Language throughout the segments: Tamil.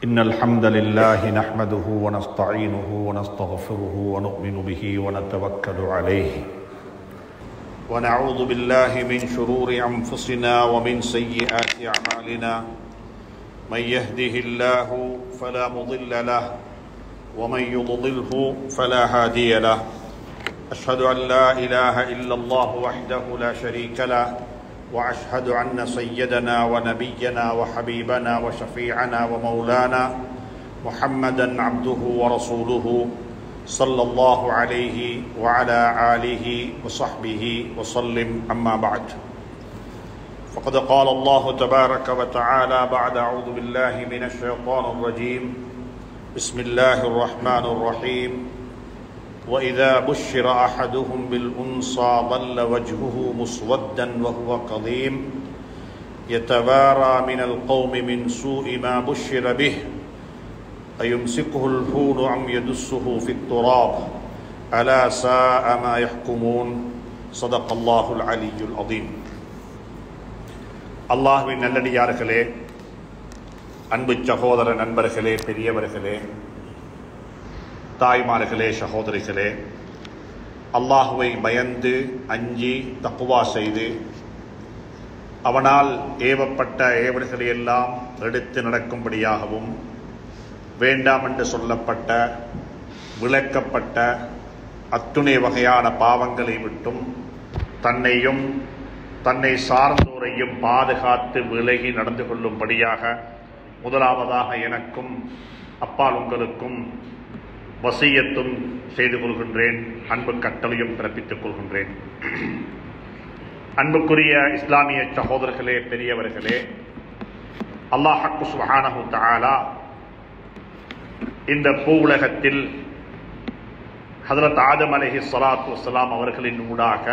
إن الحمد لله نحمده ونستعينه ونستغفره ونؤمن به ونتوكل عليه ونعوذ بالله من شرور أنفسنا ومن سيئات أعمالنا من يهده الله فلا مضل له ومن يضلله فلا هادي له أشهد أن لا إله إلا الله وحده لا شريك له واشهد ان سيدنا ونبينا وحبيبنا وشفيعنا ومولانا محمدا عبده ورسوله صلى الله عليه وعلى اله وصحبه وسلم اما بعد فقد قال الله تبارك وتعالى بعد اعوذ بالله من الشيطان الرجيم بسم الله الرحمن الرحيم واذا بشر احدهم بالانصى ظل وجهه مسودا وهو كظيم يتوارى من القوم من سوء ما بشر به ايمسكه الهون ام يدسه في التراب الا ساء ما يحكمون صدق الله العلي العظيم அல்லாஹுவின் நல்லடியார்களே அன்பு சகோதர நண்பர்களே பெரியவர்களே தாய்மார்களே சகோதரிகளே அல்லாஹுவை பயந்து அஞ்சி தக்குவா செய்து அவனால் ஏவப்பட்ட ஏவல்களை எல்லாம் எடுத்து நடக்கும்படியாகவும் வேண்டாம் என்று சொல்லப்பட்ட விளக்கப்பட்ட அத்துணை வகையான பாவங்களை விட்டும் தன்னையும் தன்னை சார்ந்தோரையும் பாதுகாத்து விலகி நடந்து கொள்ளும்படியாக முதலாவதாக எனக்கும் அப்பால் உங்களுக்கும் வசியத்தும் செய்து கொள்கின்றேன் அன்பு கட்டளையும் பிறப்பித்துக் கொள்கின்றேன் அன்புக்குரிய இஸ்லாமிய சகோதரர்களே பெரியவர்களே அல்லாஹக்கு சுஹானஹு தாலா இந்த பூ உலகத்தில் ஹதரத் ஆதம் அலஹி சலாத்து வலாம் அவர்களின் ஊடாக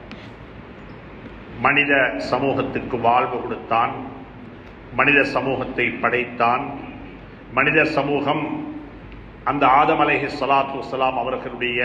மனித சமூகத்துக்கு வாழ்வு கொடுத்தான் மனித சமூகத்தை படைத்தான் மனித சமூகம் அந்த ஆதம் அலேஹி சலாத்து வலாம் அவர்களுடைய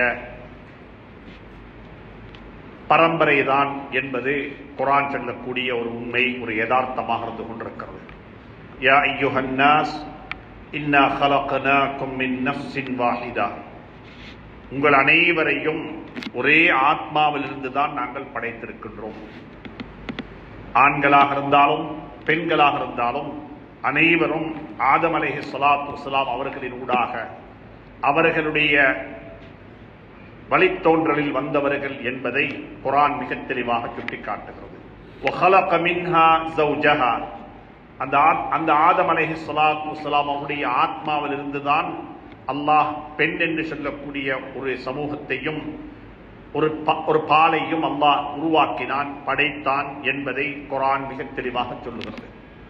பரம்பரை தான் என்பது குரான் சொல்லக்கூடிய ஒரு உண்மை ஒரு யதார்த்தமாக இருந்து கொண்டிருக்கிறது யா ஐயுஹன்னாஸ் இன்னா ஹலகனாக்கும் மின் நஃப்ஸின் வாஹிதா உங்கள் அனைவரையும் ஒரே ஆத்மாவிலிருந்து தான் நாங்கள் படைத்திருக்கின்றோம் ஆண்களாக இருந்தாலும் பெண்களாக இருந்தாலும் அனைவரும் ஆதம் அலேஹி சலாத்து வலாம் அவர்களின் ஊடாக அவர்களுடைய வழித்தோன்றலில் வந்தவர்கள் என்பதை குரான் மிக தெளிவாக சுட்டிக்காட்டுகிறது அந்த அந்த ஆதம் அலஹி சலாத்து வலாம் அவருடைய ஆத்மாவில் இருந்துதான் அல்லாஹ் பெண் என்று சொல்லக்கூடிய ஒரு சமூகத்தையும் ஒரு ஒரு பாலையும் அல்லாஹ் உருவாக்கினான் படைத்தான் என்பதை குரான் மிக தெளிவாக சொல்லுகிறது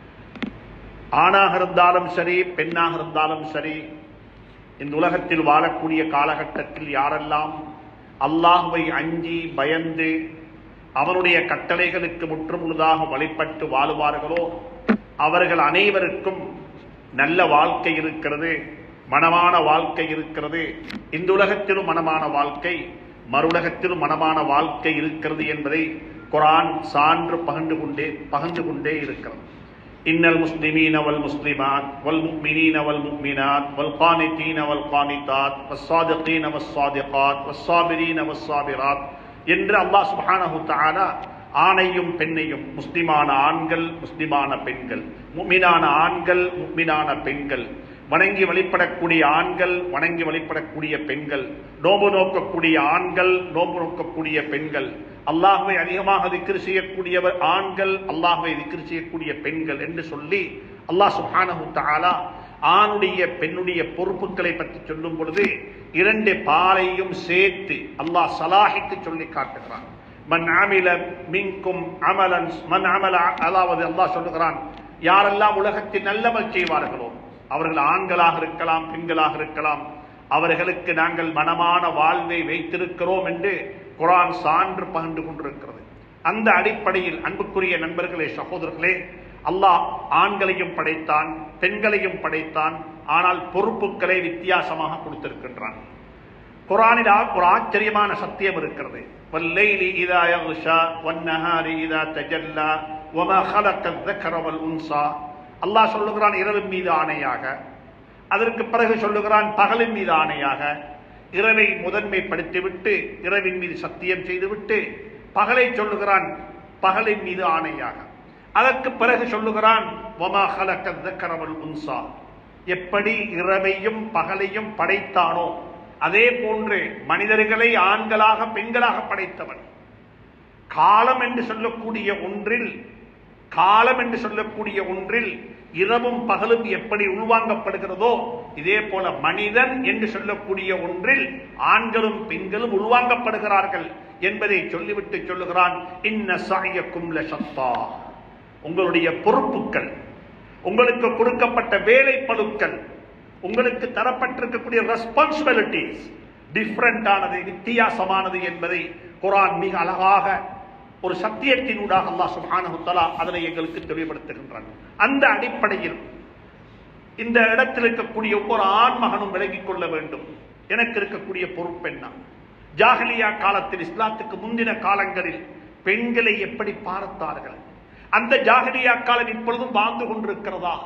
ஆணாக இருந்தாலும் சரி பெண்ணாக இருந்தாலும் சரி இந்த உலகத்தில் வாழக்கூடிய காலகட்டத்தில் யாரெல்லாம் அல்லாஹுவை அஞ்சி பயந்து அவனுடைய கட்டளைகளுக்கு முற்றுமுழுதாக வழிபட்டு வாழுவார்களோ அவர்கள் அனைவருக்கும் நல்ல வாழ்க்கை இருக்கிறது மனமான வாழ்க்கை இருக்கிறது இந்த உலகத்திலும் மனமான வாழ்க்கை மறுலகத்திலும் மனமான வாழ்க்கை இருக்கிறது என்பதை குரான் சான்று பகிர்ந்து கொண்டே பகிர்ந்து கொண்டே இருக்கிறது إن المسلمين والمسلمات والمؤمنين والمؤمنات والقانتين والقانتات والصادقين والصادقات والصابرين والصابرات என்று அல்லாஹ் சுப்ஹானஹு தஆலா ஆணையும் பெண்ணையும் முஸ்லிமான ஆண்கள் முஸ்லிமான பெண்கள் முக்மினான ஆண்கள் முக்மினான பெண்கள் வணங்கி வழிபடக்கூடிய ஆண்கள் வணங்கி வழிபடக்கூடிய பெண்கள் நோம்பு நோக்கக்கூடிய ஆண்கள் நோம்பு நோக்கக்கூடிய பெண்கள் அல்லாஹுவை அதிகமாக திக்ரு செய்யக்கூடியவர் ஆண்கள் அல்லாஹுவை திக்ரு செய்யக்கூடிய பெண்கள் என்று சொல்லி அல்லாஹ் சுஹானஹு தாலா ஆணுடைய பெண்ணுடைய பொறுப்புகளை பற்றி சொல்லும் பொழுது இரண்டு பாலையும் சேர்த்து அல்லாஹ் சலாஹிக்கு சொல்லி காட்டுகிறான் மன் அமில மின்கும் அமலன் மன் அமல அதாவது அல்லாஹ் சொல்லுகிறான் யாரெல்லாம் உலகத்தில் நல்லமல் செய்வார்களோ அவர்கள் ஆண்களாக இருக்கலாம் பெண்களாக இருக்கலாம் அவர்களுக்கு நாங்கள் மனமான வாழ்வை வைத்திருக்கிறோம் என்று குரான் சான்று பகிர்ந்து கொண்டிருக்கிறது அந்த அடிப்படையில் அன்புக்குரிய நண்பர்களே சகோதரர்களே அல்லாஹ் ஆண்களையும் படைத்தான் பெண்களையும் படைத்தான் ஆனால் பொறுப்புகளை வித்தியாசமாக கொடுத்திருக்கின்றான் குரானில் ஒரு ஆச்சரியமான சத்தியம் இருக்கிறது والليل إذا يغشى والنهار إذا تجلى وما خلق الذكر والأنثى அல்லாஹ் சொல்லுகிறான் இரவின் மீது ஆணையாக அதற்கு பிறகு சொல்லுகிறான் பகலின் மீது ஆணையாக இரவை முதன்மைப்படுத்திவிட்டு இரவின் மீது சத்தியம் செய்துவிட்டு பகலை சொல்லுகிறான் பகலின் மீது ஆணையாக அதற்கு பிறகு சொல்லுகிறான் வமா ஹலக்க தக்கரவல் உன்சா எப்படி இரவையும் பகலையும் படைத்தானோ அதே போன்று மனிதர்களை ஆண்களாக பெண்களாக படைத்தவன் காலம் என்று சொல்லக்கூடிய ஒன்றில் காலம் என்று சொல்லக்கூடிய ஒன்றில் இரவும் பகலும் எப்படி உள்வாங்கப்படுகிறதோ இதே போல மனிதன் என்று சொல்லக்கூடிய ஒன்றில் ஆண்களும் பெண்களும் உள்வாங்கப்படுகிறார்கள் என்பதை சொல்லிவிட்டு சொல்லுகிறான் இன்ன சாயக்கும் லசத்தா உங்களுடைய பொறுப்புகள் உங்களுக்கு கொடுக்கப்பட்ட வேலை பழுக்கள் உங்களுக்கு தரப்பட்டிருக்கக்கூடிய ரெஸ்பான்சிபிலிட்டிஸ் டிஃப்ரெண்டானது வித்தியாசமானது என்பதை குரான் மிக அழகாக ஒரு சத்தியத்தினூடாக அல்லாஹ் சுப்ஹானஹு தஆலா அதனை எங்களுக்கு தெளிவுபடுத்துகின்றான் அந்த அடிப்படையில் இந்த இடத்தில் இருக்கக்கூடிய ஒவ்வொரு ஆண் மகனும் விலகிக் கொள்ள வேண்டும் எனக்கு இருக்கக்கூடிய பொறுப்பு என்ன ஜாஹலியா காலத்தில் இஸ்லாத்துக்கு முந்தின காலங்களில் பெண்களை எப்படி பார்த்தார்கள் அந்த ஜாஹலியா காலம் இப்பொழுதும் வாழ்ந்து கொண்டிருக்கிறதா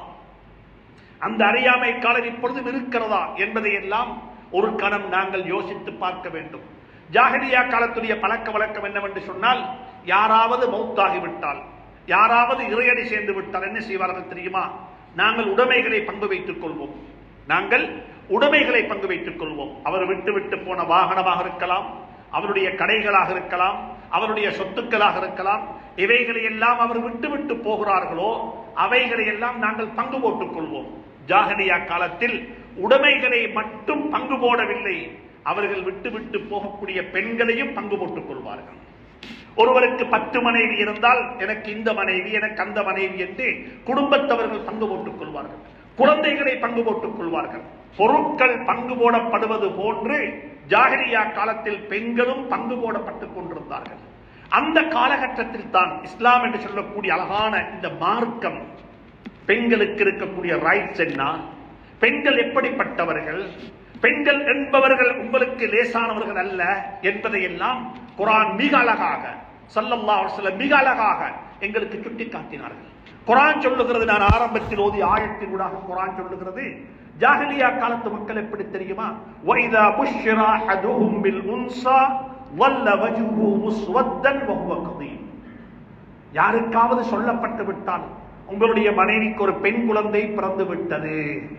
அந்த அறியாமை காலம் இப்பொழுதும் இருக்கிறதா என்பதை எல்லாம் ஒரு கணம் நாங்கள் யோசித்து பார்க்க வேண்டும் ஜாஹலியா காலத்துடைய பழக்க வழக்கம் என்னவென்று சொன்னால் யாராவது மௌத்தாகிவிட்டால் யாராவது இறையடி சேர்ந்து விட்டால் என்ன செய்வார்கள் தெரியுமா நாங்கள் உடைமைகளை பங்கு வைத்துக் கொள்வோம் நாங்கள் உடைமைகளை பங்கு வைத்துக் கொள்வோம் அவர் விட்டு விட்டு போன வாகனமாக இருக்கலாம் அவருடைய கடைகளாக இருக்கலாம் அவருடைய சொத்துக்களாக இருக்கலாம் இவைகளை எல்லாம் அவர் விட்டு விட்டு போகிறார்களோ அவைகளை எல்லாம் நாங்கள் பங்கு போட்டுக் கொள்வோம் ஜாகலியா காலத்தில் உடைமைகளை மட்டும் பங்கு போடவில்லை அவர்கள் விட்டு விட்டு போகக்கூடிய பெண்களையும் பங்கு போட்டுக் கொள்வார்கள் ஒருவருக்கு பத்து மனைவி இருந்தால் எனக்கு இந்த மனைவி எனக்கு அந்த மனைவி என்று குடும்பத்தவர்கள் பங்கு போட்டுக் கொள்வார்கள் குழந்தைகளை பங்கு போட்டுக் கொள்வார்கள் பொருட்கள் பங்கு போடப்படுவது போன்று ஜாகிரியா காலத்தில் பெண்களும் பங்கு போடப்பட்டுக் கொண்டிருந்தார்கள் அந்த காலகட்டத்தில் தான் இஸ்லாம் என்று சொல்லக்கூடிய அழகான இந்த மார்க்கம் பெண்களுக்கு இருக்கக்கூடிய ரைட்ஸ் என்ன பெண்கள் எப்படிப்பட்டவர்கள் பெண்கள் என்பவர்கள் உங்களுக்கு லேசானவர்கள் அல்ல என்பதை எல்லாம் குரான் மிக அழகாக சல்லல்லாஹு அலைஹி வஸல்லம் மிக அழகாக எங்களுக்கு சுட்டி காட்டினார்கள் குரான் சொல்லுகிறது நான் ஆரம்பத்தில் ஓதி ஆயத்தின் ஊடாக குரான் சொல்லுகிறது ஜாஹிலியா காலத்து மக்கள் எப்படி தெரியுமா வைதா புஷ்ரா அஹதுஹும் பில் உன்சா வல்ல வஜ்ஹு முஸ்வத்தன் வஹுவ கதீம் யாருக்காவது சொல்லப்பட்டு விட்டால் உங்களுடைய மனைவிக்கு ஒரு பெண் குழந்தை பிறந்து விட்டது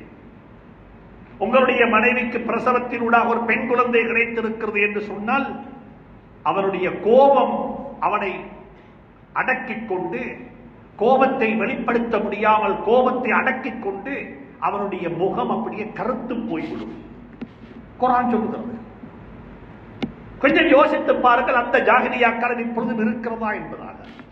உங்களுடைய மனைவிக்கு பிரசவத்தினூடாக ஒரு பெண் குழந்தை கிடைத்திருக்கிறது என்று சொன்னால் அவருடைய கோபம் அவனை அடக்கிக் கொண்டு கோபத்தை வெளிப்படுத்த முடியாமல் கோபத்தை அடக்கிக் கொண்டு அவனுடைய முகம் அப்படியே கருத்து போய்விடும் குரான் சொல்லுகிறது கொஞ்சம் யோசித்து பாருங்கள் அந்த ஜாகிரியாக்கள் இப்பொழுதும் இருக்கிறதா என்பதாக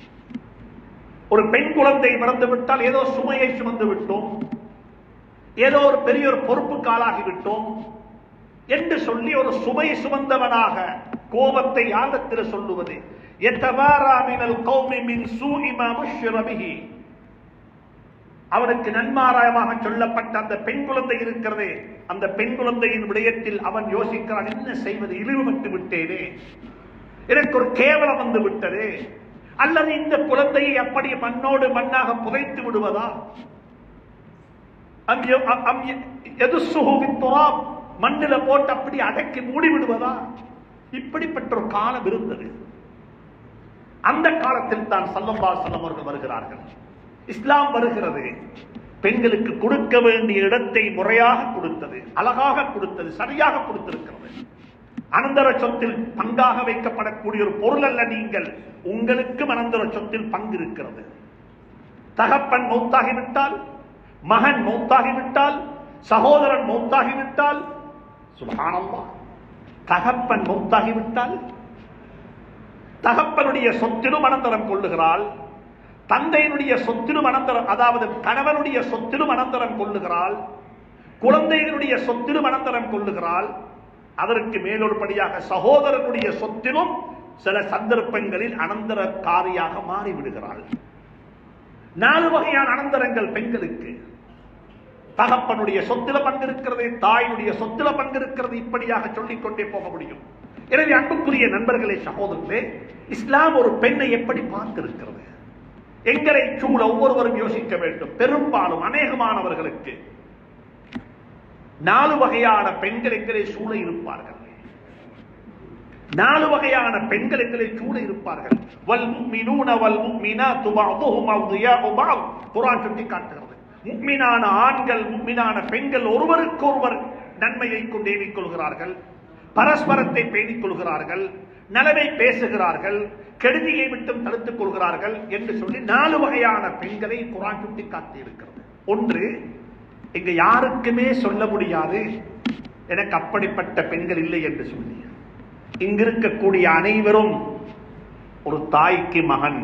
ஒரு பெண் குழந்தை பிறந்து விட்டால் ஏதோ சுமையை சுமந்து விட்டோம் ஏதோ ஒரு பெரிய ஒரு பொறுப்புக்கு ஆளாகி விட்டோம் என்று சொல்லி ஒரு சுமை சுமந்தவனாக கோபத்தை ஆழத்தில் சொல்லுவது எத்தவாரா மினல் கௌமி மின் சூஇ மா புஷ்ஷிர பிஹி. அவனுக்கு நன்மாராயமாக சொல்லப்பட்ட அந்த பெண் குழந்தை இருக்கிறதே அந்த பெண் குழந்தையின் விடயத்தில் அவன் யோசிக்கிறான் என்ன செய்வது இழிவுபட்டு விட்டேனே எனக்கு ஒரு கேவலம் வந்து விட்டது அல்லது இந்த குழந்தையை அப்படி மண்ணோடு மண்ணாக புதைத்து விடுவதா அம் ய- அ- அம் ய- யதுஸ்ஸுஹு பித்துராப். மண்ணில போட்டு அப்படி அடக்கி மூடி விடுவதா இப்படிப்பட்ட ஒரு காலம் இருந்தது அந்த காலத்தில் தான் சல்லல்லா செல்லம் அவர்கள் வருகிறார்கள் இஸ்லாம் வருகிறது பெண்களுக்கு கொடுக்க வேண்டிய இடத்தை முறையாக கொடுத்தது அழகாக கொடுத்தது சரியாக கொடுத்திருக்கிறது அனந்தர சொத்தில் பங்காக வைக்கப்படக்கூடிய ஒரு பொருள் அல்ல நீங்கள் உங்களுக்கும் அனந்தர சொத்தில் பங்கு இருக்கிறது தகப்பன் மௌத்தாகிவிட்டால் மகன் மௌத்தாகிவிட்டால் சகோதரன் மௌத்தாகிவிட்டால் சுபஹானல்லாஹ் தகப்பன் மௌத்தாகிவிட்டால் தகப்பனுடைய சொத்திலும் அனந்தரம் கொள்ளுகிறாள் தந்தையினுடைய சொத்திலும் அனந்தரம் அதாவது கணவனுடைய சொத்திலும் அனந்தரம் கொள்ளுகிறாள் குழந்தைகளுடைய சொத்திலும் அனந்தரம் கொள்ளுகிறாள் அதற்கு மேலொருபடியாக சகோதரனுடைய சொத்திலும் சில சந்தர்ப்பங்களில் அனந்தரக்காரியாக மாறிவிடுகிறாள் நாலு வகையான அனந்தரங்கள் பெண்களுக்கு தகப்பனுடைய சொத்தில பங்கு இருக்கிறது தாயினுடைய சொத்தில பங்கு இருக்கிறது இப்படியாக சொல்லிக் கொண்டே போக முடியும் எனவே அன்புக்குரிய நண்பர்களே சகோதரர்களே இஸ்லாம் ஒரு பெண்ணை எப்படி பார்த்திருக்கிறது எங்களை சூழ ஒவ்வொருவரும் யோசிக்க வேண்டும் பெரும்பாலும் அநேகமானவர்களுக்கு நாலு வகையான பெண்கள் எங்களை சூழ இருப்பார்கள் நாலு வகையான பெண்கள் எங்களை சூழ இருப்பார்கள் வல் முஃமினூன வல் முஃமினாத்து பஅதுஹும் அவ்லியாஉ பஅத் குர்ஆன் சுட்டி காட்டுகிறது முஃமினான ஆண்கள் முஃமினான பெண்கள் ஒருவருக்கு ஒருவர் நன்மையை கொண்டு ஏவிக் கொள்கிறார்கள் பரஸ்பரத்தை பேணிக் கொள்கிறார்கள் நலவை பேசுகிறார்கள் கெடுதியை விட்டும் தடுத்துக் கொள்கிறார்கள் என்று சொல்லி நாலு வகையான பெண்களை குரான் சுட்டி காட்டி இருக்கிறது ஒன்று இங்க யாருக்குமே சொல்ல முடியாது எனக்கு அப்படிப்பட்ட பெண்கள் இல்லை என்று சொல்லி இங்கிருக்கக்கூடிய அனைவரும் ஒரு தாய்க்கு மகன்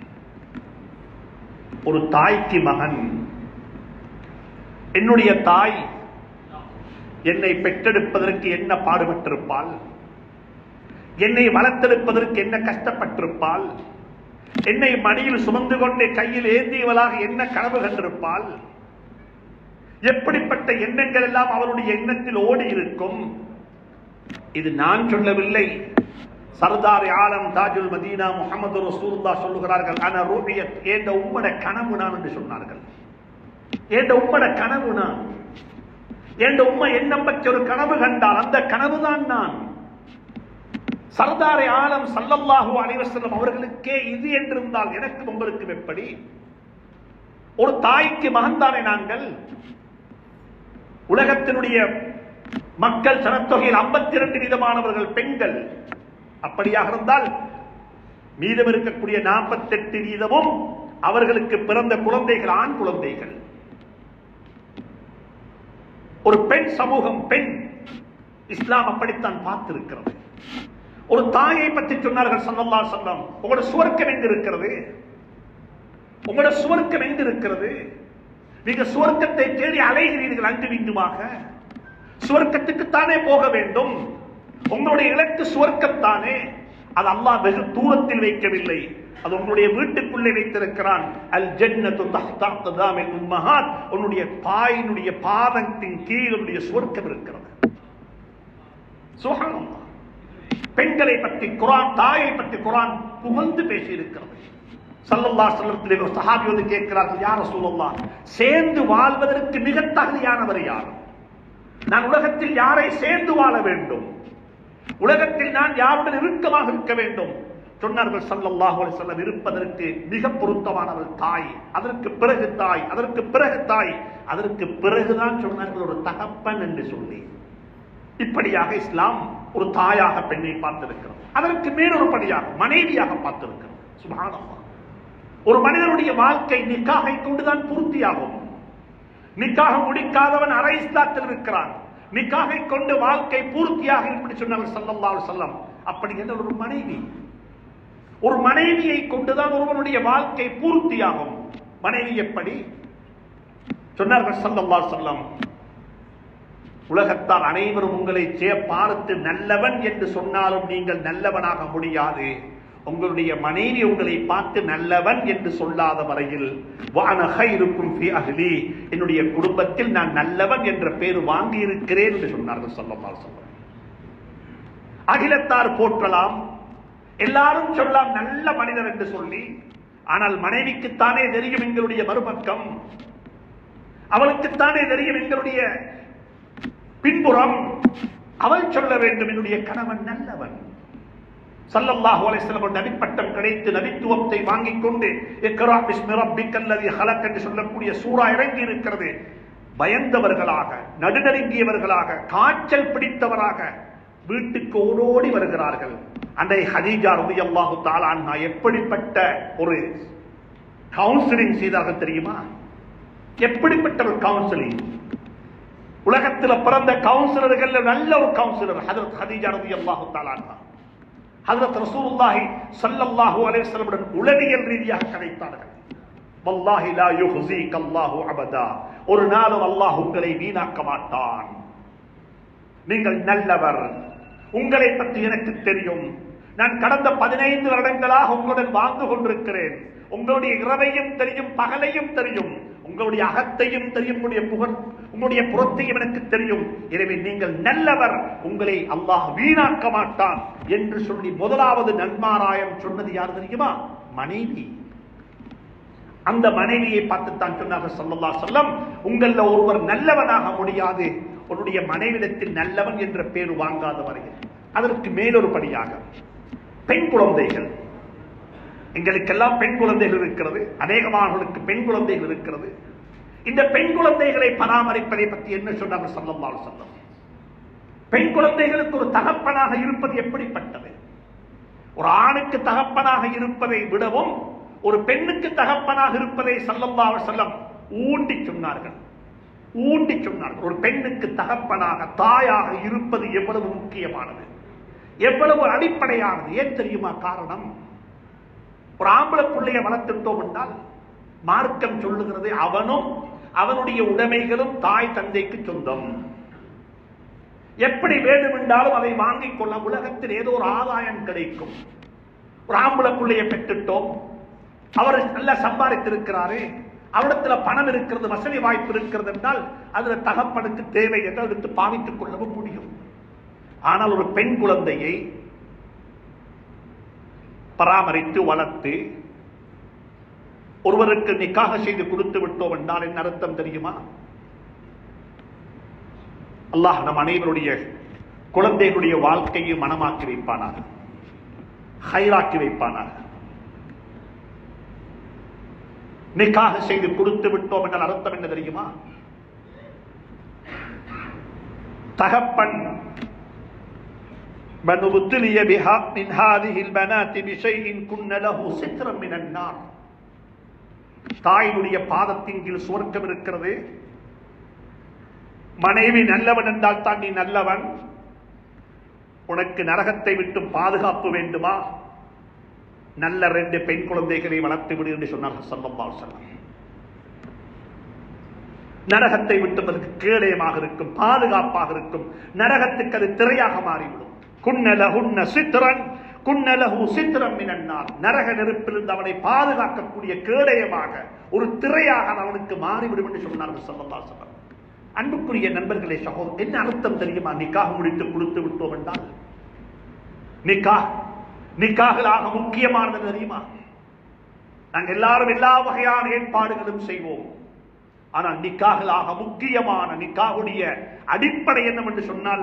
ஒரு தாய்க்கு மகன் என்னுடைய தாய் என்னை பெற்றெடுப்பதற்கு என்ன பாடுபட்டிருப்பாள் என்னை வளர்த்தெடுப்பதற்கு என்ன கஷ்டப்பட்டிருப்பாள் என்னை மடியில் சுமந்து கொண்டு கையில் ஏந்தியவளாக என்ன கனவு கண்டிருப்பாள் எப்படிப்பட்ட எண்ணங்கள் எல்லாம் அவருடைய எண்ணத்தில் ஓடி இருக்கும் இது நான் சொல்லவில்லை சர்தார் ஆலம் தாஜுல் மதீனா முகமது ரசூலுல்லா சொல்லுகிறார்கள் ஆனா ரூபியத் ஏண்ட உம்மட கனவு நான் என்று சொன்னார்கள் ஏண்ட உம்மட கனவு நான் ஏண்ட உம்மை எண்ணம் பற்றி ஒரு கனவு கண்டால் அந்த கனவுதான் நான் சர்தாரை ஆலம் சல்லல்லாஹு அலைவசல்லம் அவர்களுக்கே இது என்றிருந்தால் எனக்கு உங்களுக்கு எப்படி ஒரு தாய்க்கு மகன்தானே நாங்கள் உலகத்தினுடைய மக்கள் சனத்தொகையில் 52 வீதமானவர்கள் பெண்கள் அப்படியாக இருந்தால் மீதம் இருக்கக்கூடிய 48 வீதமும் அவர்களுக்கு பிறந்த குழந்தைகள் ஆண் குழந்தைகள் ஒரு பெண் சமூகம் பெண் இஸ்லாம் அப்படித்தான் பார்த்திருக்கிறது ஒரு தாயை பற்றி சொன்னார்கள் சல்லல்லா சொல்லம் உங்களோட சுவர்க்கம் எங்க இருக்கிறது உங்களோட சுவர்க்கம் எங்க இருக்கிறது நீங்க சுவர்க்கத்தை தேடி அலைகிறீர்கள் அங்கு இங்குமாக சுவர்க்கத்துக்கு தானே போக வேண்டும் உங்களுடைய இலக்கு சுவர்க்கம் தானே அது அல்லாஹ் வெகு தூரத்தில் வைக்கவில்லை அது உங்களுடைய வீட்டுக்குள்ளே வைத்திருக்கிறான் அல் ஜன்னத்து தஹ்தா கதாமில் உம்மஹாத் உன்னுடைய தாயினுடைய பாதத்தின் கீழ் உன்னுடைய சுவர்க்கம் இருக்கிறது சுகானந்தா பெண்களை பற்றி குரான் தாயை பற்றி குரான் புகழ்ந்து பேசி இருக்கிறது சல்லல்லா சொல்லத்திலே ஒரு சஹாபி வந்து கேட்கிறார்கள் யார சொல்லலாம் சேர்ந்து வாழ்வதற்கு மிக தகுதியானவர் யார் நான் உலகத்தில் யாரை சேர்ந்து வாழ வேண்டும் உலகத்தில் நான் யாருடன் இறுக்கமாக இருக்க வேண்டும் சொன்னார்கள் சல்லல்லாஹு அலைஹி வஸல்லம் இருப்பதற்கு மிக பொருத்தமானவள் தாய் அதற்கு பிறகு தாய் அதற்கு பிறகு தாய் அதற்கு பிறகுதான் சொன்னார்கள் ஒரு தகப்பன் என்று சொல்லி இப்படியாக இஸ்லாம் ஒரு தாயாக பெண்ணை பார்த்திருக்கிறது அதற்கு மேலொரு படியாக மனைவியாக பார்த்திருக்கிறது சுபானம்மா ஒரு மனிதனுடைய வாழ்க்கை நிக்காகை கொண்டுதான் பூர்த்தியாகும் நிக்காக முடிக்காதவன் அரை இஸ்லாத்தில் இருக்கிறான் நிக்காகை கொண்டு வாழ்க்கை பூர்த்தியாக இப்படி சொன்னார்கள் சல்லல்லாஹு அலைஹி வஸல்லம் அப்படி என்ற ஒரு மனைவி ஒரு மனைவியை கொண்டுதான் ஒருவனுடைய வாழ்க்கை பூர்த்தியாகும் மனைவி எப்படி சொன்னார்கள் சல்லல்லாஹு அலைஹி வஸல்லம் உலகத்தார் அனைவரும் உங்களை சே பார்த்து நல்லவன் என்று சொன்னாலும் நீங்கள் நல்லவனாக முடியாது உங்களுடைய மனைவி உங்களை பார்த்து நல்லவன் என்று சொல்லாத வரையில் வானகைருக்கும் அகலி என்னுடைய குடும்பத்தில் நான் நல்லவன் என்ற பேர் வாங்கி இருக்கிறேன் என்று சொன்னார்கள் சொல்லலாம் சொல்ல அகிலத்தார் போற்றலாம் எல்லாரும் சொல்லலாம் நல்ல மனிதர் என்று சொல்லி ஆனால் மனைவிக்குத்தானே தெரியும் எங்களுடைய மறுபக்கம் அவளுக்குத்தானே தெரியும் எங்களுடைய பின்புறம் அவள் சொல்ல வேண்டும் என்னுடைய கணவன் நல்லவன் சல்லல்லாஹு அலைஹி வஸல்லம் நபிப்பட்டம் கிடைத்து நபித்துவத்தை வாங்கிக் கொண்டு இக்ரா பிஸ்மி ரப்பிக்கல்லதி ஹலக் என்று சொல்லக்கூடிய சூரா இறங்கி இருக்கிறது பயந்தவர்களாக நடுநடுங்கியவர்களாக காய்ச்சல் பிடித்தவராக வீட்டுக்கு ஓடோடி வருகிறார்கள் அன்றை ஹதீஜா ரலியல்லாஹு தஆலா அன்ஹா எப்படிப்பட்ட ஒரு கவுன்சிலிங் செய்தார்கள் தெரியுமா எப்படிப்பட்ட ஒரு கவுன்சிலிங் உலகத்தில் பிறந்த கவுன்சிலர்கள் நல்ல ஒரு கவுன்சிலர் ஹதரத் ஹதீஜா ரலியல்லாஹு தஆலா அன்ஹா ஹதரத் ரசூலுல்லாஹி ஸல்லல்லாஹு அலைஹி வஸல்லம் உளவியல் ரீதியாக கதைத்தார்கள் வல்லாஹி லா யுஹ்ஸீக அல்லாஹு அபதா ஒரு நாளும் அல்லாஹ் உங்களை வீணாக்க மாட்டான் நீங்கள் நல்லவர் உங்களை பற்றி எனக்கு தெரியும் நான் கடந்த பதினைந்து வருடங்களாக உங்களுடன் வாழ்ந்து கொண்டிருக்கிறேன் உங்களுடைய இரவையும் தெரியும் பகலையும் தெரியும் உங்களுடைய அகத்தையும் தெரியும் உங்களுடைய புகழ் உங்களுடைய புறத்தையும் எனக்கு தெரியும் எனவே நீங்கள் நல்லவர் உங்களை அல்லாஹ் வீணாக்க மாட்டான் என்று சொல்லி முதலாவது நன்மாராயம் சொன்னது யார் தெரியுமா மனைவி அந்த மனைவியை பார்த்துத்தான் சொன்னார்கள் சொல்லல்லா சொல்லம் உங்கள ஒருவர் நல்லவனாக முடியாது உன்னுடைய மனைவிடத்தில் நல்லவன் என்ற பேர் வாங்காத வரையில் அதற்கு மேலொரு படியாக பெண் குழந்தைகள் எங்களுக்கெல்லாம் பெண் குழந்தைகள் இருக்கிறது அநேகமானவர்களுக்கு பெண் குழந்தைகள் இருக்கிறது இந்த பெண் குழந்தைகளை பராமரிப்பதை பற்றி என்ன சொன்னார்கள் சல்லல்லாஹு சொல்லம் பெண் குழந்தைகளுக்கு ஒரு தகப்பனாக இருப்பது எப்படிப்பட்டது ஒரு ஆணுக்கு தகப்பனாக இருப்பதை விடவும் ஒரு பெண்ணுக்கு தகப்பனாக இருப்பதை சல்லல்லாஹு செல்லம் ஊண்டி சொன்னார்கள் ஊண்டி சொன்னார்கள் ஒரு பெண்ணுக்கு தகப்பனாக தாயாக இருப்பது எவ்வளவு முக்கியமானது எவ்வளவு அடிப்படையானது ஏன் தெரியுமா காரணம் ஒரு ஆம்பளை பிள்ளைய வளர்த்துட்டோம் என்றால் மார்க்கம் சொல்லுகிறது அவனும் அவனுடைய உடைமைகளும் தாய் தந்தைக்கு சொந்தம் எப்படி வேண்டுமென்றாலும் அதை வாங்கிக் கொள்ள உலகத்தில் ஏதோ ஒரு ஆதாயம் கிடைக்கும் ஒரு ஆம்பளை பிள்ளைய பெற்றுட்டோம் அவர் நல்லா சம்பாதித்திருக்கிறாரு அவரிடத்துல பணம் இருக்கிறது வசதி வாய்ப்பு இருக்கிறது என்றால் அதுல தகப்பனுக்கு தேவை என்று எடுத்து பாவித்துக் கொள்ளவும் முடியும் ஆனால் ஒரு பெண் குழந்தையை பராமரித்து வளர்த்து ஒருவருக்கு நிக்காக செய்து கொடுத்து விட்டோம் என்றால் என்ன அர்த்தம் தெரியுமா அல்லாஹ் நம் அனைவருடைய குழந்தைகளுடைய வாழ்க்கையை மனமாக்கி வைப்பானார் ஹைராக்கி வைப்பானார் நிக்காக செய்து கொடுத்து விட்டோம் என்றால் அர்த்தம் என்ன தெரியுமா தகப்பன் من ابتلي بها من هذه البنات بشيء كن له سترا من النار தாயினுடைய பாதத்தின் கீழ் சுவர்க்கம் இருக்கிறது மனைவி நல்லவன் என்றால் தான் நீ நல்லவன் உனக்கு நரகத்தை விட்டு பாதுகாப்பு வேண்டுமா நல்ல ரெண்டு பெண் குழந்தைகளை வளர்த்து விடு என்று சொன்னார்கள் சல்லல்லாஹு செல்லம் நரகத்தை விட்டு அதற்கு கேடயமாக இருக்கும் பாதுகாப்பாக இருக்கும் நரகத்துக்கு அது திரையாக மாறிவிடும் குன்னலகுன்ன சித்திரன் குன்னலகு சித்திரம் மினன்னார் நரக நெருப்பிலிருந்து அவனை பாதுகாக்கக்கூடிய கேடயமாக ஒரு திரையாக அது அவனுக்கு மாறிவிடும் என்று சொன்னார்கள் சல்லல்லாஹு செல்லம் அன்புக்குரிய நண்பர்களே சகோதரர் என்ன அர்த்தம் தெரியுமா நிக்காக முடித்து கொடுத்து விட்டோம் என்றால் நிக்கா நிக்காகலாக முக்கியமானது தெரியுமா நாங்கள் எல்லாரும் எல்லா வகையான ஏற்பாடுகளும் செய்வோம் ஆனால் நிக்காகலாக முக்கியமான நிக்காவுடைய அடிப்படை என்னவென்று சொன்னால்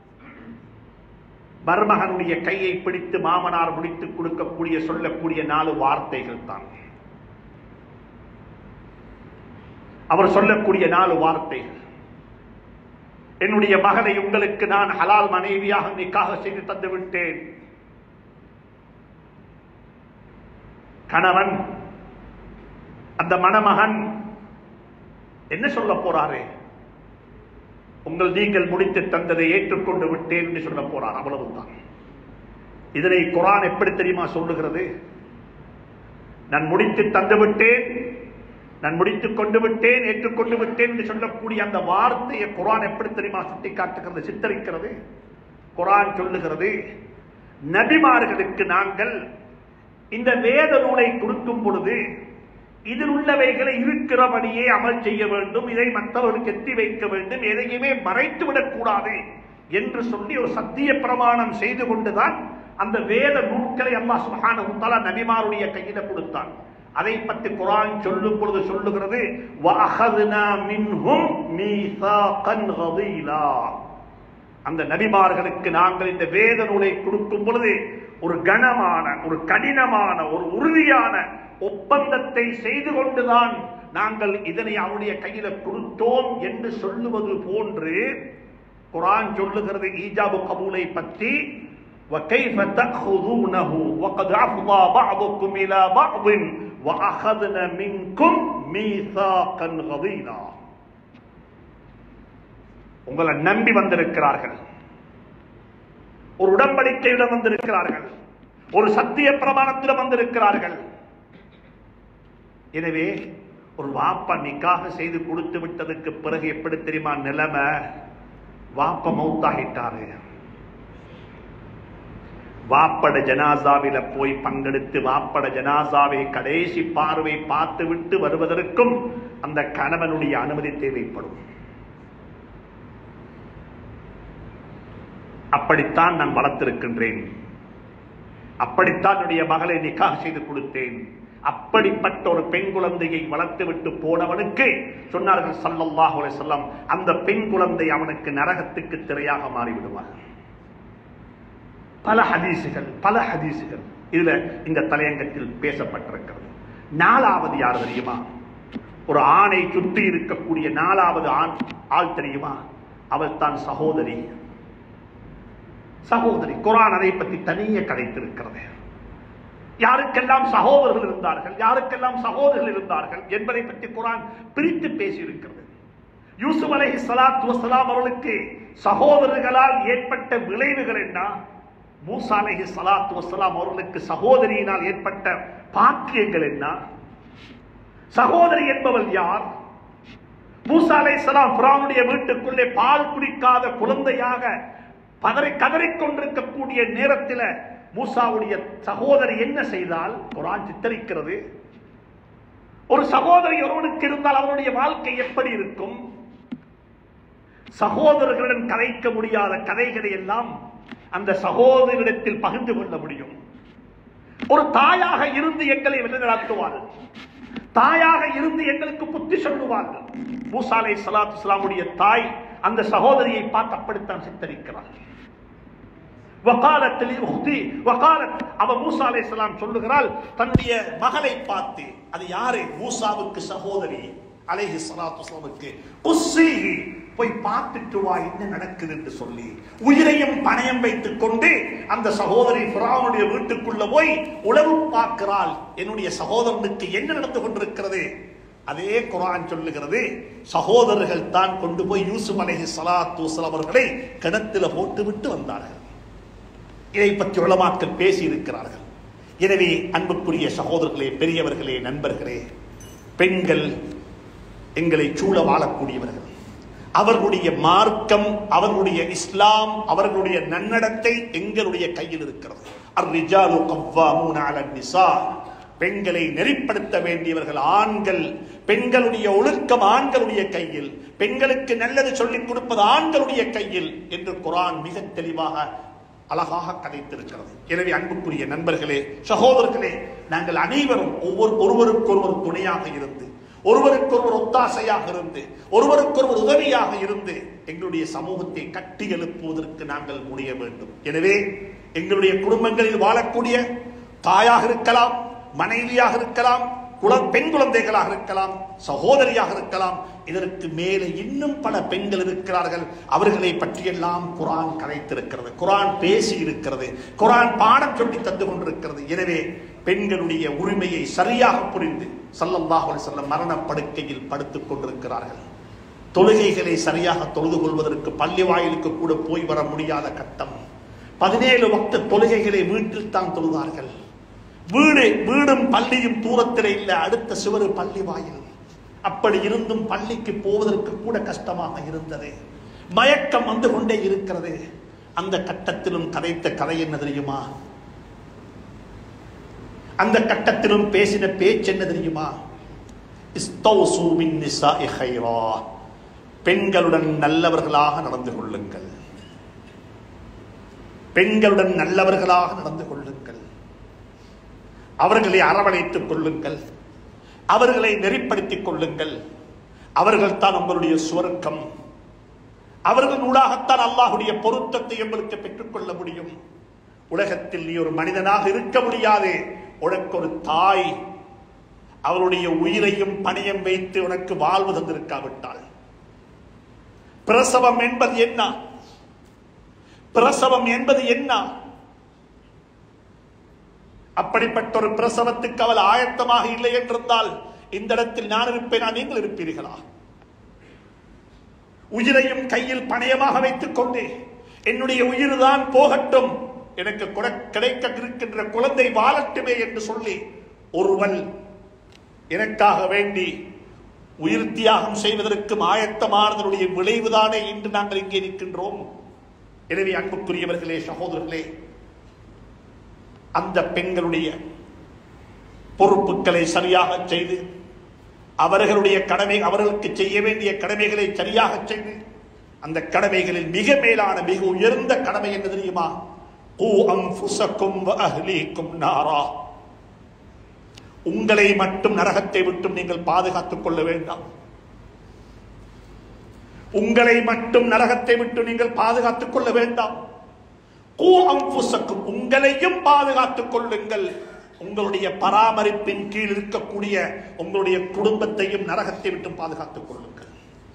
மருமகனுடைய கையை பிடித்து மாமனார் முடித்துக் கொடுக்கக்கூடிய சொல்லக்கூடிய நாலு வார்த்தைகள் தான் அவர் சொல்லக்கூடிய நாலு வார்த்தைகள் என்னுடைய மகனை உங்களுக்கு நான் ஹலால் மனைவியாக நிக்காக செய்து தந்து விட்டேன் கணவன் அந்த மணமகன் என்ன சொல்ல போறாரு உங்கள் நீங்கள் முடித்து தந்ததை ஏற்றுக்கொண்டு விட்டேன் என்று சொல்ல போறார் அவ்வளவுதான் இதனை குரான் எப்படி தெரியுமா சொல்லுகிறது நான் முடித்து தந்து விட்டேன் நான் முடித்துக் கொண்டு விட்டேன் ஏற்றுக்கொண்டு விட்டேன் என்று சொல்லக்கூடிய அந்த வார்த்தையை குரான் எப்படி தெரியுமா சுட்டி காட்டுகிறது சித்தரிக்கிறது குரான் சொல்லுகிறது நபிமார்களுக்கு நாங்கள் இந்த வேத நூலை கொடுக்கும் பொழுது இதில் உள்ளவைகளை இருக்கிறபடியே அமல் செய்ய வேண்டும் இதை மற்றவர்களுக்கு எத்தி வைக்க வேண்டும் எதையுமே மறைத்து விடக்கூடாது என்று சொல்லி ஒரு சத்திய பிரமாணம் செய்து கொண்டுதான் அந்த வேத நூட்களை அல்லாஹ் சுப்ஹானஹு தஆலா நபிமாருடைய கையில கொடுத்தான் அதை பற்றி குரான் சொல்லும் பொழுது சொல்லுகிறது வஅഖذنا மின்ஹும் மீசாகன் கதீலா அந்த நபிமார்களுக்கு நாங்கள் இந்த வேத நூலை கொடுக்கும் பொழுது ஒரு கனமான ஒரு கடினமான ஒரு உறுதியான ஒப்பந்தத்தை செய்து கொண்டுதான் நாங்கள் இதனை அவருடைய கையில கொடுத்தோம் என்று சொல்லுவது போன்று குரான் சொல்லுகிறது ஈஜாபு கபூலை பற்றி وكيف تأخذونه وقد أفضى بعضكم إلى بعض وأخذنا منكم ميثاقا غضينا உங்களை நம்பி வந்திருக்கிறார்கள் ஒரு உடன்படிக்கையுடன் வந்திருக்கிறார்கள் ஒரு சத்திய பிரமாணத்திடம் வந்திருக்கிறார்கள் எனவே ஒரு வாப்பா நிக்காக செய்து கொடுத்து விட்டதுக்கு பிறகு எப்படி தெரியுமா நிலைமை வாப்ப மௌத்தாகிட்டாரு வாப்பட ஜனாசாவில போய் பங்கெடுத்து வாப்பட ஜனாசாவை கடைசி பார்வை பார்த்து விட்டு வருவதற்கும் அந்த கணவனுடைய அனுமதி தேவைப்படும் அப்படித்தான் நான் வளர்த்திருக்கின்றேன் அப்படித்தான் என்னுடைய மகளை நிக்காக செய்து கொடுத்தேன் அப்படிப்பட்ட ஒரு பெண் குழந்தையை வளர்த்து விட்டு போனவனுக்கு சொன்னார்கள் ஸல்லல்லாஹு அலைஹி வஸல்லம் அந்த பெண் குழந்தை அவனுக்கு நரகத்துக்கு திரையாக மாறிவிடுவார் பல ஹதீசுகள் பல ஹதீசுகள் இதுல இந்த தலையங்கத்தில் பேசப்பட்டிருக்கிறது நாலாவது யார் தெரியுமா ஒரு ஆணை சுற்றி இருக்கக்கூடிய நாலாவது ஆண் ஆள் தெரியுமா அவள் தான் சகோதரி சகோதரி குரான் அதை பற்றி தனியே கதைத்திருக்கிறது யாருக்கெல்லாம் சகோதரர்கள் இருந்தார்கள் யாருக்கெல்லாம் சகோதரர்கள் இருந்தார்கள் என்பதை பற்றி குரான் பிரித்து பேசியிருக்கிறது யூசுப் அலைஹி ஸலாத்து வஸலாம் அவர்களுக்கு சகோதரர்களால் ஏற்பட்ட விளைவுகள் என்ன மூசா அலைஹி ஸலாத்து வஸலாம் அவர்களுக்கு சகோதரியினால் ஏற்பட்ட பாக்கியங்கள் என்ன சகோதரி என்பவள் யார் மூசா அலைஹிஸ்ஸலாம் ஃபிரௌனுடைய வீட்டுக்குள்ளே பால் குடிக்காத குழந்தையாக பதறி கதறிக் கொண்டிருக்கக்கூடிய நேரத்தில் மூசாவுடைய சகோதரி என்ன செய்தால் குரான் சித்தரிக்கிறது ஒரு சகோதரி ஒருவனுக்கு இருந்தால் அவனுடைய வாழ்க்கை எப்படி இருக்கும் சகோதரர்களுடன் கதைக்க முடியாத கதைகளை எல்லாம் அந்த சகோதரிடத்தில் பகிர்ந்து கொள்ள முடியும் ஒரு தாயாக இருந்து எங்களை வழிநடத்துவார்கள் தாயாக இருந்து எங்களுக்கு புத்தி சொல்லுவார்கள் மூசாலை சலாத்து இஸ்லாமுடைய தாய் அந்த சகோதரியை பார்த்து அப்படித்தான் சித்தரிக்கிறார் வகாலத்தில் உஹ்தி வகாலத் அவ மூசா அலைஹிஸ்ஸலாம் சொல்லுகிறாள் தன்னுடைய மகளை பார்த்து அது யாரு மூசாவுக்கு சகோதரி அலைஹி ஸலாத்து வஸலாமுக்கு உஸ்ஸிஹி போய் பார்த்துட்டு வா என்ன நடக்குது என்று சொல்லி உயிரையும் பணயம் வைத்துக் கொண்டு அந்த சகோதரி ஃபிரௌனுடைய வீட்டுக்குள்ள போய் உளவு பார்க்கிறாள் என்னுடைய சகோதரனுக்கு என்ன நடந்து கொண்டிருக்கிறது அதே குரான் சொல்லுகிறது சகோதரர்கள் தான் கொண்டு போய் யூசுப் அலைஹி ஸலாத்து வஸலாம் அவர்களை கிணத்துல போட்டு விட்டு வந்தார்கள் இதை பற்றி உளமாக்கல் பேசி இருக்கிறார்கள் எனவே அன்புக்குரிய சகோதரர்களே பெரியவர்களே நண்பர்களே பெண்கள் எங்களை சூழ வாழக்கூடியவர்கள் அவர்களுடைய மார்க்கம் அவர்களுடைய இஸ்லாம் அவர்களுடைய நன்னடத்தை எங்களுடைய கையில் இருக்கிறது அர்ரிஜாலு கவ்வாமூன அலன் நிசா பெண்களை நெறிப்படுத்த வேண்டியவர்கள் ஆண்கள் பெண்களுடைய ஒழுக்கம் ஆண்களுடைய கையில் பெண்களுக்கு நல்லது சொல்லிக் கொடுப்பது ஆண்களுடைய கையில் என்று குரான் மிக தெளிவாக அழகாக கதைத்திருக்கிறது எனவே அன்புக்குரிய நண்பர்களே சகோதரர்களே நாங்கள் அனைவரும் ஒவ்வொரு ஒருவருக்கொருவர் துணையாக இருந்து ஒருவருக்கொருவர் ஒத்தாசையாக இருந்து ஒருவருக்கொருவர் உதவியாக இருந்து எங்களுடைய சமூகத்தை கட்டி எழுப்புவதற்கு நாங்கள் முடிய வேண்டும் எனவே எங்களுடைய குடும்பங்களில் வாழக்கூடிய தாயாக இருக்கலாம் மனைவியாக இருக்கலாம் குல பெண் குழந்தைகளாக இருக்கலாம் சகோதரியாக இருக்கலாம் இதற்கு மேலே இன்னும் பல பெண்கள் இருக்கிறார்கள் அவர்களை பற்றியெல்லாம் குரான் கரைத்திருக்கிறது குரான் பேசி இருக்கிறது குரான் பாடம் சொல்லி தந்து கொண்டிருக்கிறது எனவே பெண்களுடைய உரிமையை சரியாக புரிந்து சல்லல்லாஹு அலைஹி வஸல்லம் மரணப்படுக்கையில் படுத்துக் கொண்டிருக்கிறார்கள் தொழுகைகளை சரியாக தொழுது கொள்வதற்கு பள்ளி வாயிலுக்கு கூட போய் வர முடியாத கட்டம் பதினேழு வக்த தொழுகைகளை வீட்டில் தான் தொழுதார்கள் வீடு வீடும் பள்ளியும் தூரத்தில் இல்லை அடுத்த சுவரு பள்ளி வாயில் அப்படி இருந்தும் பள்ளிக்கு போவதற்கு கூட கஷ்டமாக இருந்தது மயக்கம் வந்து கொண்டே இருக்கிறது அந்த கட்டத்திலும் கதைத்த கதை என்ன தெரியுமா அந்த கட்டத்திலும் பேசின பேச்சு என்ன தெரியுமா இஸ்தௌசு மின் நிசாஇ கைரா பெண்களுடன் நல்லவர்களாக நடந்து கொள்ளுங்கள் பெண்களுடன் நல்லவர்களாக நடந்து கொள்ளுங்கள் அவர்களை அரவணைத்துக் கொள்ளுங்கள் அவர்களை நெறிப்படுத்திக் கொள்ளுங்கள் அவர்கள் தான் உங்களுடைய சுவர்க்கம் அவர்கள் ஊடாகத்தான் அல்லாஹுடைய பொருத்தத்தை உங்களுக்கு பெற்றுக்கொள்ள முடியும் உலகத்தில் நீ ஒரு மனிதனாக இருக்க முடியாது உனக்கு ஒரு தாய் அவருடைய உயிரையும் பணியம் வைத்து உனக்கு வாழ்வு தந்திருக்காவிட்டாள் பிரசவம் என்பது என்ன பிரசவம் என்பது என்ன அப்படிப்பட்ட ஒரு பிரசவத்துக்கு அவள் ஆயத்தமாக இல்லை என்றிருந்தால் இந்த இடத்தில் நான் இருப்பேனா நீங்கள் இருப்பீர்களா உயிரையும் கையில் பணயமாக வைத்துக் கொண்டு என்னுடைய உயிர் தான் போகட்டும் எனக்கு கொட- கிடைக்க இருக்கின்ற குழந்தை வாழட்டுமே என்று சொல்லி ஒருவன் எனக்காக வேண்டி உயிர் தியாகம் செய்வதற்கும் ஆயத்தமானதனுடைய விளைவுதானே இன்று நாங்கள் இங்கே நிற்கின்றோம் எனவே அன்புக்குரியவர்களே சகோதரர்களே அந்த பெண்களுடைய பொறுப்புகளை சரியாக செய்து அவர்களுடைய கடமை அவர்களுக்கு செய்ய வேண்டிய கடமைகளை சரியாக செய்து அந்த கடமைகளில் மிக மேலான மிக உயர்ந்த கடமை என்ன தெரியுமா கூ அன்ஃபுஸக்கும் வ அஹ்லீக்கும் நாரா உங்களை மட்டும் நரகத்தை விட்டும் நீங்கள் பாதுகாத்துக் கொள்ள வேண்டாம் உங்களை மட்டும் நரகத்தை விட்டு நீங்கள் பாதுகாத்துக் கொள்ள வேண்டாம் கூ அம்புசக்கும் உங்களையும் பாதுகாத்துக் கொள்ளுங்கள் உங்களுடைய பராமரிப்பின் கீழ் இருக்கக்கூடிய உங்களுடைய குடும்பத்தையும் நரகத்தை விட்டு பாதுகாத்துக் கொள்ளுங்கள்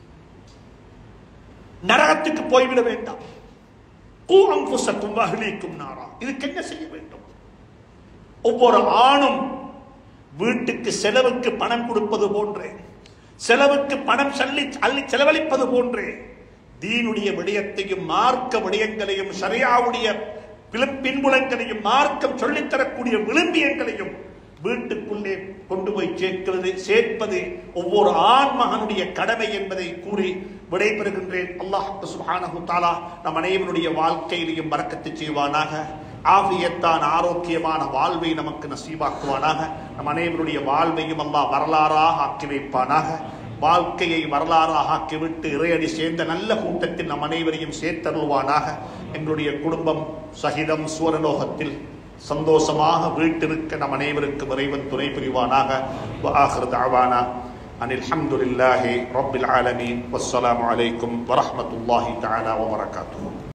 நரகத்துக்கு போய்விட வேண்டாம் கூ அம்புசக்கும் அகிலிக்கும் நாரா இதுக்கு என்ன செய்ய வேண்டும் ஒவ்வொரு ஆணும் வீட்டுக்கு செலவுக்கு பணம் கொடுப்பது போன்றே செலவுக்கு பணம் சொல்லி அள்ளி செலவழிப்பது போன்றே தீனுடைய விடயத்தையும் மார்க்க விடயங்களையும் சரியாவுடைய பின்புலங்களையும் மார்க்கம் சொல்லித்தரக்கூடிய விளிம்பியங்களையும் வீட்டுக்குள்ளே கொண்டு போய் சேர்க்கிறது சேர்ப்பது ஒவ்வொரு ஆண் மகனுடைய கடமை என்பதை கூறி விடைபெறுகின்றேன் அல்லாஹ் சுப்ஹானஹு தஆலா நம் அனைவருடைய வாழ்க்கையிலையும் பறக்கத்து செய்வானாக ஆபியத்தான் ஆரோக்கியமான வாழ்வை நமக்கு நசீவாக்குவானாக நம் அனைவருடைய வாழ்வையும் அல்லாஹ் வரலாறாக ஆக்கி வைப்பானாக வாழ்க்கையை வரலாறாக ஆக்கிவிட்டு இறையடி சேர்ந்த நல்ல கூட்டத்தில் நம் அனைவரையும் சேர்த்தருள்வானாக எங்களுடைய குடும்பம் சகிதம் சூரலோகத்தில் சந்தோஷமாக வீட்டிருக்க நம் அனைவருக்கும் இறைவன் துணை புரிவானாக وآخر دعوانا أن الحمد لله رب العالمين والسلام عليكم ورحمة الله تعالى وبركاته